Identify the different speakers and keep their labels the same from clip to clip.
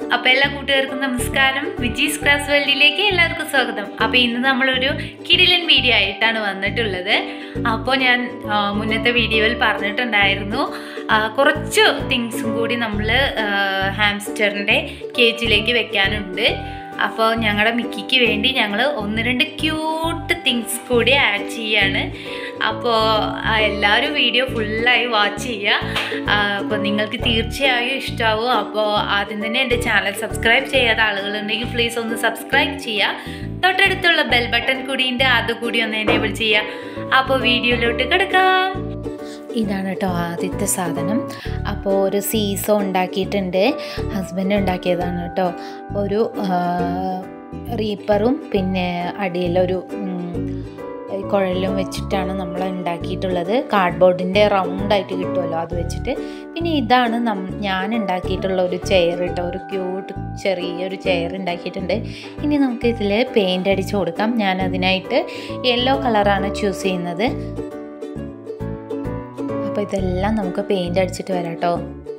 Speaker 1: അപ്പോൾ എല്ലാ കൂട്ടുകാർക്കും നമസ്കാരം വിജീസ് ക്ലാസ് വേൾഡിലേക്ക് എല്ലാവർക്കും സ്വാഗതം അപ്പോൾ ഇന്ന് നമ്മളൊരു കിടിലൻ വീഡിയോ ആയിട്ടാണ് വന്നിട്ടുള്ളത് അപ്പോൾ ഞാൻ ആ, മുന്നത്തെ വീഡിയോയിൽ പറഞ്ഞിട്ടുണ്ടായിരുന്നു ആ, കുറച്ച് തിങ്സും കൂടി നമ്മൾ ഹാംസ്റ്ററിൻ്റെ കേജിലേക്ക് വെക്കാനുണ്ട് അപ്പോൾ ഞങ്ങളുടെ മിക്കിക്ക് വേണ്ടി ഞങ്ങൾ ഒന്ന് രണ്ട് ക്യൂട്ട് തിങ്സ് കൂടി ആഡ് ചെയ്യാണ് അപ്പോൾ എല്ലാവരും വീഡിയോ ഫുള്ളായി വാച്ച് ചെയ്യുക അപ്പോൾ നിങ്ങൾക്ക് തീർച്ചയായും ഇഷ്ടമാവും അപ്പോൾ ആദ്യം തന്നെ എൻ്റെ ചാനൽ സബ്സ്ക്രൈബ് ചെയ്യാത്ത ആളുകളുണ്ടെങ്കിൽ പ്ലീസ് ഒന്ന് സബ്സ്ക്രൈബ് ചെയ്യുക തൊട്ടടുത്തുള്ള ബെൽ ബട്ടൺ കൂടി ഉണ്ട് അത് കൂടി ഒന്ന് എനേബിൾ ചെയ്യുക അപ്പോൾ വീഡിയോയിലോട്ട് കിടക്കാം
Speaker 2: ഇതാണ് കേട്ടോ ആദ്യത്തെ സാധനം അപ്പോൾ ഒരു സീസോ ഉണ്ടാക്കിയിട്ടുണ്ട് ഹസ്ബൻഡ് ഉണ്ടാക്കിയതാണ് കേട്ടോ ഒരു റീപ്പറും പിന്നെ അടിയിലൊരു ഉം, കുഴലും വെച്ചിട്ടാണ് നമ്മൾ ഉണ്ടാക്കിയിട്ടുള്ളത് കാർഡ്ബോർഡിൻ്റെ റൗണ്ടായിട്ട് കിട്ടുമല്ലോ അത് വെച്ചിട്ട് പിന്നെ ഇതാണ് നം ഞാൻ ഉണ്ടാക്കിയിട്ടുള്ള ഒരു ചെയർ കേട്ടോ ഒരു ക്യൂട്ട് ചെറിയൊരു ചെയർ ഉണ്ടാക്കിയിട്ടുണ്ട് ഇനി നമുക്ക് ഇതിൽ പെയിൻ്റ് അടിച്ച് കൊടുക്കാം ഞാൻ അതിനായിട്ട് യെല്ലോ കളറാണ് ചൂസ് ചെയ്യുന്നത് അപ്പോൾ ഇതെല്ലാം നമുക്ക് പെയിൻ്റ് അടിച്ചിട്ട് വരാം കേട്ടോ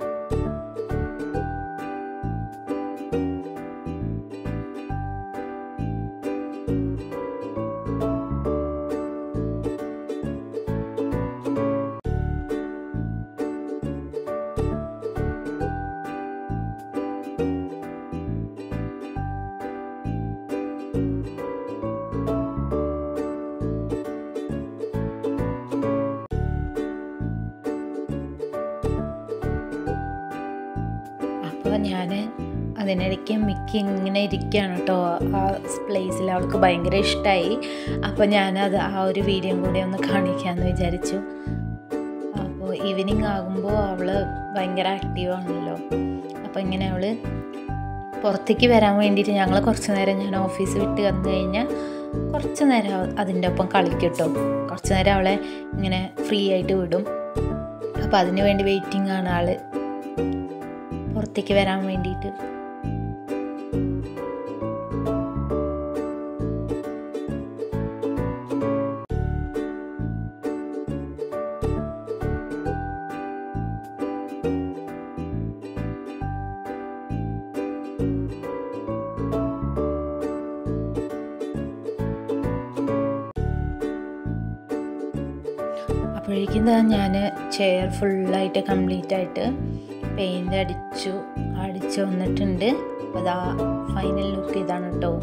Speaker 2: അപ്പോൾ ഞാൻ അതിനിടയ്ക്ക് മിക്ക ഇങ്ങനെ ഇരിക്കുകയാണ് കേട്ടോ ആ പ്ലേസിൽ അവൾക്ക് ഭയങ്കര ഇഷ്ടമായി അപ്പോൾ ഞാനത് ആ ഒരു വീഡിയോ കൂടി ഒന്ന് കാണിക്കാമെന്ന് വിചാരിച്ചു അപ്പോൾ ഈവനിങ് ആകുമ്പോൾ അവൾ ഭയങ്കര ആക്റ്റീവാണല്ലോ അപ്പോൾ ഇങ്ങനെ അവൾ പുറത്തേക്ക് വരാൻ വേണ്ടിയിട്ട് ഞങ്ങൾ കുറച്ച് നേരം ഞാൻ ഓഫീസ് വിട്ട് വന്നു കഴിഞ്ഞാൽ കുറച്ച് നേരം അവ- അതിൻ്റെ ഒപ്പം കളിക്കും കേട്ടോ കുറച്ച് നേരം അവളെ ഇങ്ങനെ ഫ്രീ ആയിട്ട് വിടും അപ്പോൾ അതിന് വേണ്ടി വെയിറ്റിംഗ് ആണ് ആള് പുറത്തേക്ക് വരാൻ വേണ്ടിയിട്ട് അപ്പോഴേക്കും തന്നെ ഞാൻ ചെയർ ഫുള്ളായിട്ട് കംപ്ലീറ്റ് ആയിട്ട് പെയിൻ്റ് അടിച്ചു അടിച്ചു വന്നിട്ടുണ്ട് അപ്പോൾ അതാ ഫൈനൽ ലുക്ക് ഇതാണ് കേട്ടോ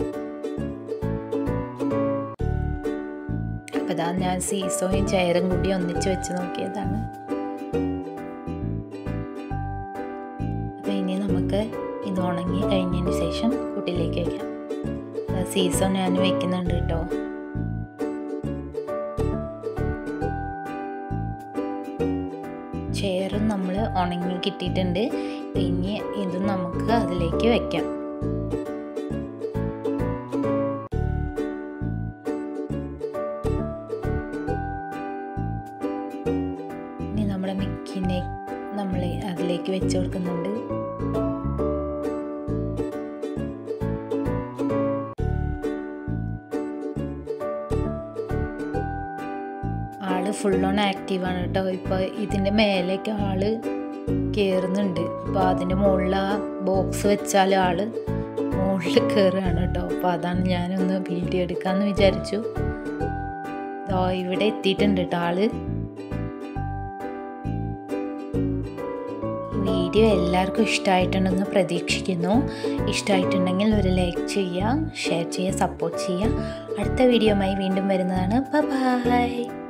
Speaker 2: അപ്പോൾ ഇതാ ഞാൻ സീസോയും ചെയറും കൂടി ഒന്നിച്ച് വെച്ച് നോക്കിയതാണ് അപ്പോൾ ഇനി നമുക്ക് ഇത് ഉണങ്ങി കഴിഞ്ഞതിന് ശേഷം കൂട്ടിലേക്ക് വയ്ക്കാം ദാ സീസോ ഞാൻ വെക്കുന്നുണ്ട് കേട്ടോ ചെയറും നമ്മൾ ഉണങ്ങി കിട്ടിയിട്ടുണ്ട് ഇനി ഇതും നമുക്ക് അതിലേക്ക് വെക്കാം ഇനി നമ്മുടെ മിക്കിനെ നമ്മൾ അതിലേക്ക് വെച്ച് കൊടുക്കുന്നുണ്ട് ആള് ഫുൾ ഓൺ ആക്റ്റീവാണ് കേട്ടോ ഇപ്പോൾ ഇതിൻ്റെ മേലേക്ക് ആള് കയറുന്നുണ്ട് അപ്പോൾ അതിൻ്റെ മുകളിൽ ആ ബോക്സ് വെച്ചാൽ ആള് മുകളിൽ കയറുകയാണ് കേട്ടോ അപ്പോൾ അതാണ് ഞാനൊന്ന് വീഡിയോ എടുക്കാമെന്ന് വിചാരിച്ചു ദോ ഇവിടെ എത്തിയിട്ടുണ്ട് കേട്ടോ ആള് ഈ വീഡിയോ എല്ലാവർക്കും ഇഷ്ടമായിട്ടുണ്ടെന്ന് പ്രതീക്ഷിക്കുന്നു ഇഷ്ടമായിട്ടുണ്ടെങ്കിൽ ഒരു ലൈക്ക് ചെയ്യുക ഷെയർ ചെയ്യുക സപ്പോർട്ട് ചെയ്യുക അടുത്ത വീഡിയോയുമായി വീണ്ടും വരുന്നതാണ് ബൈ